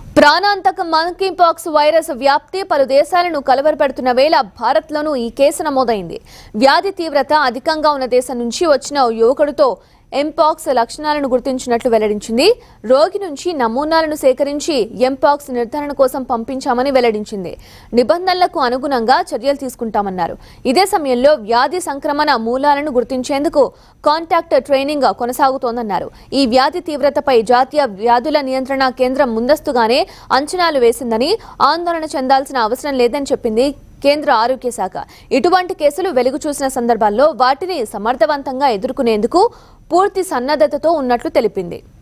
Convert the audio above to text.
ప్రాణాంతక monkey pox virus వ్యాప్తి పలు దేశాలను కలవరపెడుతున్న వేళ భారత్లోనూ ఈ కేసు నమోదైంది వ్యాధి తీవ్రత అధికంగా ఉన్న దేశం నుంచి వచ్చిన ఓ యువకుడితో ఎంపాక్స్ లక్షణాలను గుర్తించినట్లు వెల్లడించింది రోగి నుంచి నమూనాలను సేకరించి ఎంపాక్స్ నిర్ధారణ కోసం పంపించామని వెల్లడించింది నిబంధనలకు అనుగుణంగా చర్యలు తీసుకుంటామన్నారు ఇదే సమయంలో వ్యాధి సంక్రమణ మూలాలను గుర్తించేందుకు కాంటాక్ట్ ట్రైనింగ్ కొనసాగుతోందన్నారు ఈ వ్యాధి తీవ్రతపై జాతీయ వ్యాధుల నియంత్రణ కేంద్రం ముందస్తుగానే అంచనాలు వేసిందని ఆందోళన చెందాల్సిన అవసరం లేదని చెప్పింది కేంద్ర ఆరోగ్య శాఖ ఇటువంటి కేసులు వెలుగు చూసిన సందర్భాల్లో వాటిని సమర్థవంతంగా ఎదుర్కొనేందుకు పూర్తి సన్నద్ధతతో ఉన్నట్లు తెలిపింది